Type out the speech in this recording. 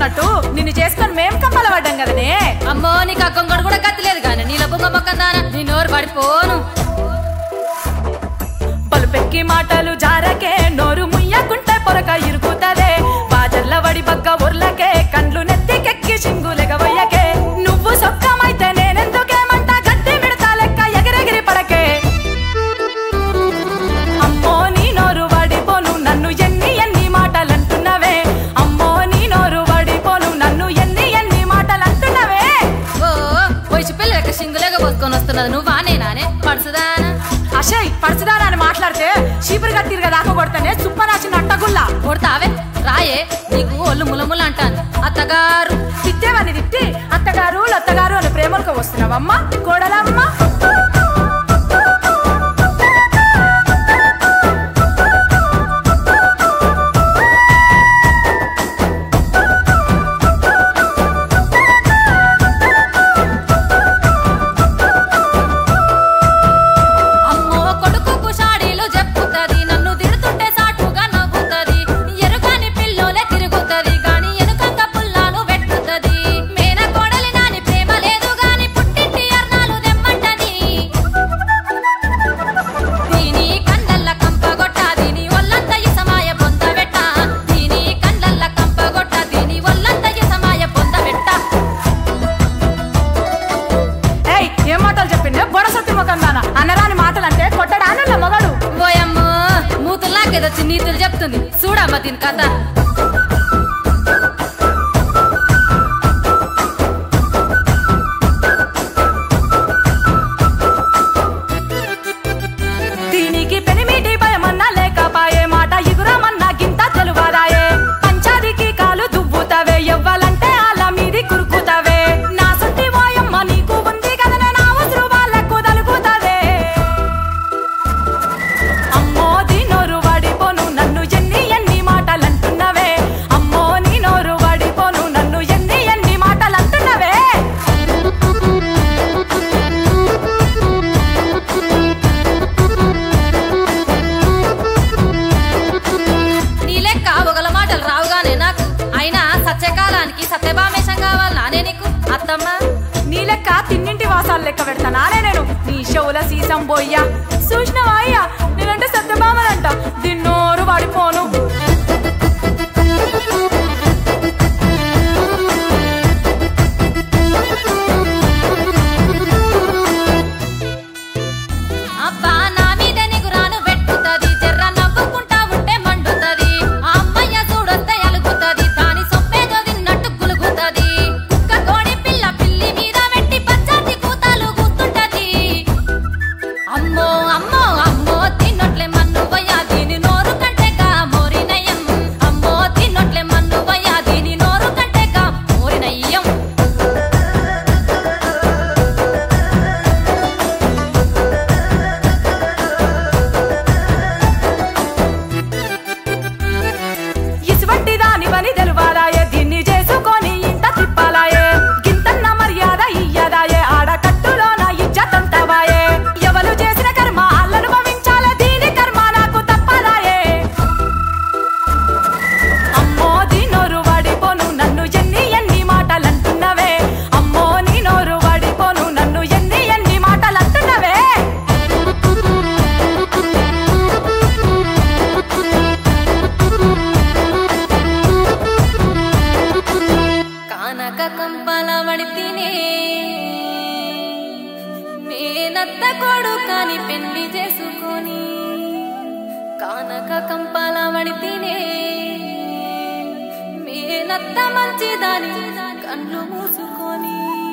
అన్నట్టు నిన్ను చేసుకొని మేం కమ్మల పడ్డాం కదనే అమ్మో నీకు ఆ కొంగడు కూడా గతి లేదు కానీ నీళ్ళ బొంగ మొక్కం దానా నీ నోరు పడిపోను పలుపెక్కి మాటలు జారకే నోరు ముయ్యకుంటే పొరక ఇరుకుతదే బాజర్ల వడి బగ్గ ఉర్లకే కండ్లు నెత్తికెక్కి సింగులెగవయ్యకే నువ్వు సొక్కమైతే నేనెందుకేమంట గట్టి మిడతా లెక్క ఎగిరెగిరి పడకే అమ్మో నీ నోరు వడిపోను నన్ను ఎన్ని ఎన్ని మాటలంటున్నవే అమ్మో నీ నోరు వడిపోను నన్ను ఎన్ని ఎన్ని మాటలంటున్నవే ఓ వయసు పిల్లలకి సింగులేగా పోసుకొని వస్తున్నది నువ్వు వానే నానే పడుసుదానా అషయ్ పరచుదారా అని మాట్లాడితే చీపురు కట్టిరు కదా కొడతానే సుప్పరాసిన అట్టగుల్లా కొడతావే రాయే నీకు ఒళ్ళు ములములు అంటాను అత్తగారు తిట్టేవని తిట్టి అత్తగారు లత్తగారు అని ప్రేమలకు వస్తున్నావమ్మా కోడలమ్మ అమ్మో కొడుకు కుషాడీలు చెప్పుతది నన్ను తిడుతుంటే సాటుగా నవ్వుతది ఎరుగాని పిల్లోలే తిరుగుతది గాని ఎనుకంగా పుల్లాలు పెట్టుతది మేన కోడలి నాని ప్రేమ లేదు గాని పుట్టింటి అర్నాలు దెమ్మంటది దీని కండల్ల కంపగొట్ట దీని ఒళ్ళంత ఇసమాయ పొందబెట్ట దీని కండల్ల కంపగొట్ట దీని ఒళ్ళంత ఇసమాయ పొందబెట్ట ఏయ్ ఏం మాటలు చెప్పిండే బొడసత్తి ముఖం దాన అనరాని మాటలు అంటే కొట్టడానల్ల మగడు ఓయమ్మో మూతుల్లాకేదో నీతులు చెప్తుంది చూడమ్మ దీని కథ దీనికి పెనిమిటి భయమన్నా లేకపాయే మాట ఇగురమన్నా గింత తెలువదాయే పంచాదికి కాలు దువ్వుతావే ఎవ్వాలంటే అలా మీది కురుకుతావే నా సుట్టి వాయమ్మ నీకు ఉంది కదనే నా ఉసురు వాళ్ళకు తలుగుతావే అమ్మో నీ నోరు వడిపోను నన్ను ఎన్ని ఎన్ని మాటలంటున్నవే అమ్మో నీ నోరు వడిపోను నన్ను ఎన్ని ఎన్ని మాటలంటున్నవే నీ లెక్క ఒకల మాటలు రావుగానే నాకు అయినా సత్యకాలానికి సత్యభామేశం కావాలి నానే నీకు అత్తమ్మ నీ లెక్క తిన్నింటి వాసాలు లెక్క పెడతానానే నేను నీ షవుల సీసం బొయ్యా చూసినవా అయ్యా నేనంటే సత్యభామనంట దిన్నోరు వాడిపోను అబ్బా నా మీద నిగురాను పెట్టుతది జర్ర నవ్వుకుంటా ఉంటే మండుతది ఆ అమ్మయ్య చూడొస్తే అలుగుతది దాని సొప్పేదో తిన్నట్టు గులుగుతది కుక్క కోడి పిల్ల పిల్లి మీద పెట్టి పచ్చాటి కూతాలు కూస్తుంటది అమ్మో అమ్మో అమ్మో తిన్నట్లే మన్ను వయ్యా దీని నోరు కంటేగా మోరినయ్యం అమ్మో తిన్నట్లే మన్ను వయ్యా దీని నోరు కంటేగా మోరినయ్యం ఇసువంటి దానివని తెలువాదాయే దీన్ని చేసుకొని ఇంత తిప్పాలాయే గింతన్న మర్యాద ఇయ్యదాయే ఆడ కట్టులో నా ఇజ్జతంతవాయే ఎవరు చేసిన కర్మ అల్లను భవించాలే దీని కర్మ నాకు తప్పదాయే అమ్మో నీ నోరు వాడిపోను నన్ను ఎన్ని ఎన్ని మాటలంటున్నవే అమ్మో నీ నోరు వాడిపోను నన్ను ఎన్ని ఎన్ని మాటలంటున్నవే కానక కంపల వడితినే మేనత్త కొడుకని పెళ్లి చేసుకొని కానక కంపల వడితినే మేనత్త మంచిదని కళ్ళు మూసుకొని